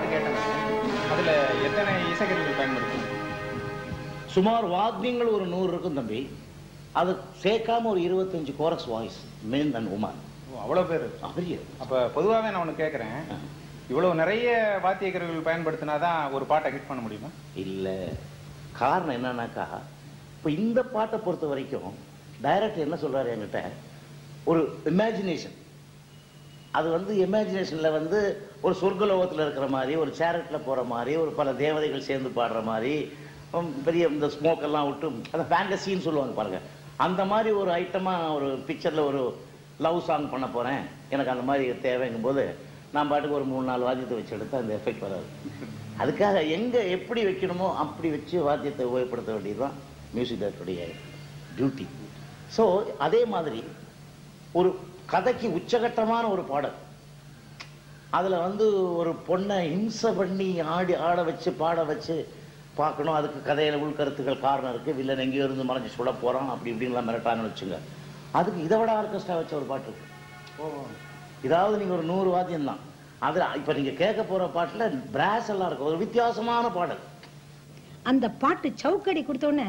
பாட்டு கேட்டேன் அதுல எத்தனை இசைக்கருவிகள் பயன்படுத்தும் சுமார் வாத்தியங்கள் ஒரு நூறு இருக்கும் தம்பி அது சேர்க்காம ஒரு இருபத்தஞ்சு chorus voice men and women oh, அவ்வளவு பேர் பெரிய அப்ப பொதுவாவே நான் ஒண்ணு கேக்குறேன் இவ்வளவு நிறைய வாத்திய கருவிகள் பயன்படுத்தினாதான் ஒரு பாட்டை ஹிட் பண்ண முடியுமா இல்ல காரணம் என்னன்னாக்கா இப்போ இந்த பாட்டை பொறுத்த வரைக்கும் டைரக்டர் என்ன சொல்றாரு என்கிட்ட ஒரு இமேஜினேஷன் அது வந்து இமேஜினேஷன்ல வந்து ஒரு சொர்க்கலோகத்துல இருக்கிற மாதிரி ஒரு சேரட்ல போற மாதிரி ஒரு பல தேவதைகள் சேர்ந்து பாடுற மாதிரி உம், பெரிய இந்த ஸ்மோக் எல்லாம் விட்டு அந்த ஃபேண்டசின்னு சொல்லுவாங்க பாருங்க அந்த மாதிரி ஒரு ஐட்டமா ஒரு பிக்சர்ல ஒரு லவ் சாங் பண்ண போறேன் எனக்கு அந்த மாதிரி தேவைங்கும் போது நான் பாட்டுக்கு ஒரு மூணு நாலு வாத்தியத்தை வச்சு எடுத்தா அந்த எஃபெக்ட் வராது அதுக்காக எங்க எப்படி வைக்கணுமோ அப்படி வச்சு வாத்தியத்தை உபயோகப்படுத்த வேண்டியதுதான் மியூசிக் டைரக்டருடைய டியூட்டி ஸோ அதே மாதிரி ஒரு கதைக்கு உச்சகட்டமான ஒரு பாடல் அதுல வந்து ஒரு பொண்ணை ஹிம்சை பண்ணி ஆடி ஆட வச்சு பாட வச்சு பார்க்கணும் அதுக்கு கதையில உள்கருத்துக்கள் காரணம் இருக்கு வில்லன் எங்கேயோ இருந்து மறைஞ்சு சுட போறான் அப்படி இப்படின்லாம் மிரட்டாங்கன்னு வச்சுங்க அதுக்கு இதை விட ஆர்கெஸ்ட்ரா வச்ச ஒரு பாட்டு இருக்கு இதாவது நீங்க ஒரு நூறு வாத்தியம் தான் அதுல இப்ப நீங்க கேட்க போற பாட்டுல பிராஸ் எல்லாம் இருக்கும் ஒரு வித்தியாசமான பாடல் அந்த பாட்டு சவுக்கடி கொடுத்த உடனே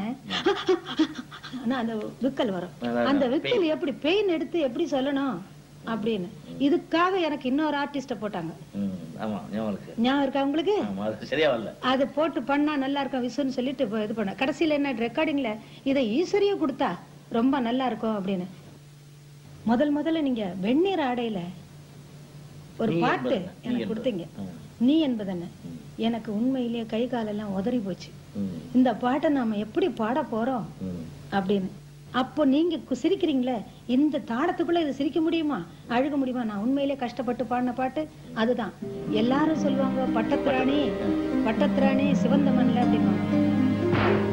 ஆனா அந்த விக்கல் வரும் அதான், அந்த அதான், விக்கல் எப்படி பெயின் எடுத்து எப்படி சொல்லணும் அப்படின்னு இதுக்காக எனக்கு இன்னொரு ஆர்டிஸ்ட போட்டாங்க ஆமா ஞாபகம் இருக்கு ஞாபகம் இருக்கா உங்களுக்கு ஆமா அது சரியா வரல அது போட்டு பண்ணா நல்லா இருக்கும் விசுன்னு சொல்லிட்டு இப்ப இது பண்ண கடைசியில என்ன ரெக்கார்டிங்ல இதை ஈஸ்வரியா கொடுத்தா ரொம்ப நல்லா இருக்கும் அப்படின்னு முதல் முதல்ல நீங்க வெந்நீர் ஆடையில ஒரு நீ பாட்டு என்பதென்ன? நீ எனக்கு என்பது. கொடுத்தீங்க ம். நீ என்பதென்ன எனக்கு உண்மையிலேயே கை காலெல்லாம் உதறி போச்சு ம். இந்த பாட்டை நாம எப்படி பாட போறோம் ம். அப்படின்னு அப்போ நீங்க கு- சிரிக்கிறீங்களே இந்த தாளத்துக்குள்ள இது சிரிக்க முடியுமா அழுக முடியுமா நான் உண்மையிலே கஷ்டப்பட்டு பாடின பாட்டு அதுதான் எல்லாரும் சொல்லுவாங்க பட்டத்திராணி பட்டத்திராணி சிவந்த மண்ணில் அப்படின்வாங்க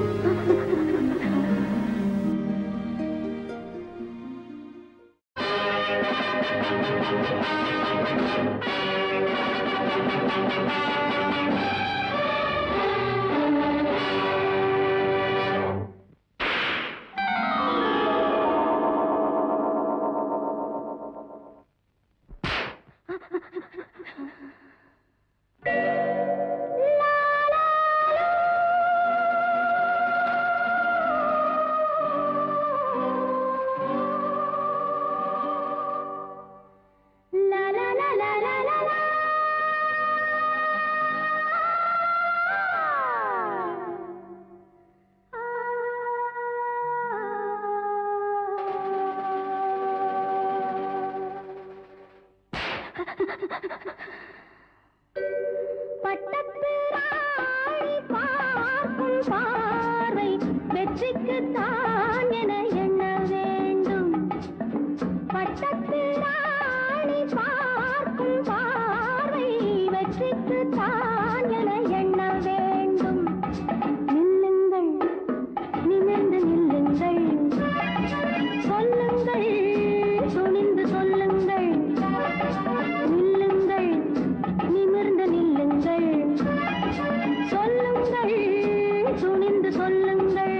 பார்வை வெற்றிக்கு தான் என எண்ண வேண்டும் பட்டத்து ராணி பார்க்கும் பார்வை வெற்றிக்கு தான் என எண்ண வேண்டும் நில்லுங்கள் நிமிர்ந்து நில்லுங்கள் சொல்லுங்கள் துணிந்து சொல்லுங்கள் நில்லுங்கள் நிமிர்ந்து நில்லுங்கள் சொல்லுங்கள் துணிந்து சொல்லுங்கள்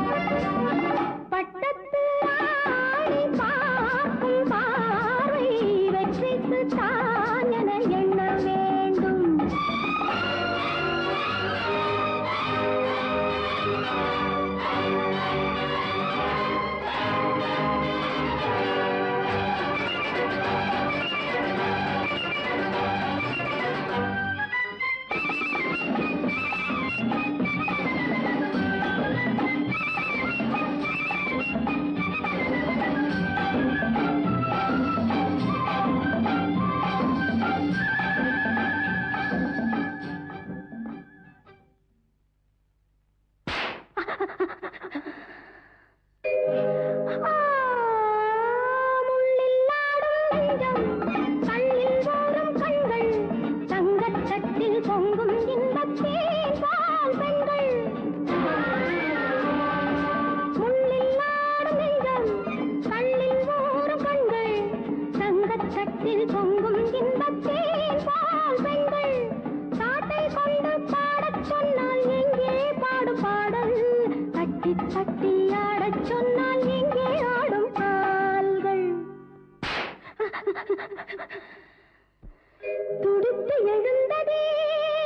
பட்டத்து ராணி பார்க்கும் பார்வை வெற்றிக்கு தான் என எண்ண வேண்டும் கண்ணில் ஓரும் கண்கள் தங்கத் தட்டில் பொங்கும் இன்பத் தேன்பால் பெண்கள் முள்ளில் ஆடும் நெஞ்சம் கண்ணில் ஓரும் கண்கள் தங்கத் தட்டில் பொங்கும் இன்பத் தேன்பால் பெண்கள் காட்டை கொண்டு பாடச் சொன்னால் எங்கே பாடும் பாடல் தட்டி தட்டி ஆடச் சொன்னால் எங்கே ஆடும் கால்கள் துடித்து எழுந்ததே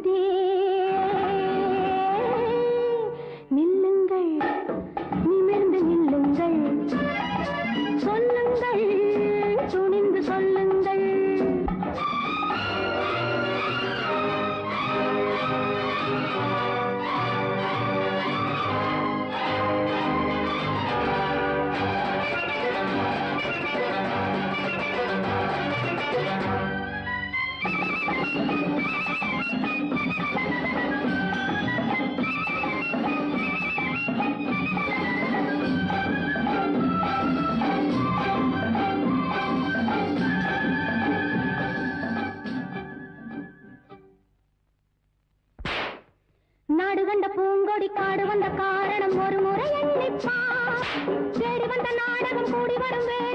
வந்ததே நில்லுங்கள் நிமிர்ந்து நில்லுங்கள் சொல்லுங்கள் துணிந்து சொல்லுங்கள் நாடு கண்ட பூங்கொடி காடு வந்த காரணம் ஒரு முறை எண்ணிப்பா தேடி வந்த நாடகம் கூடி வரும் வேளை